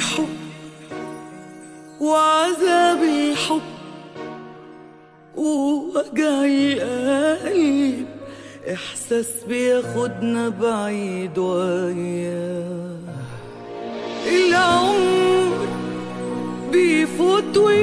حب وعذابي حب ووجعي قلب إحساس بياخدنا بعيد وياه العمر بيفوت ويفوت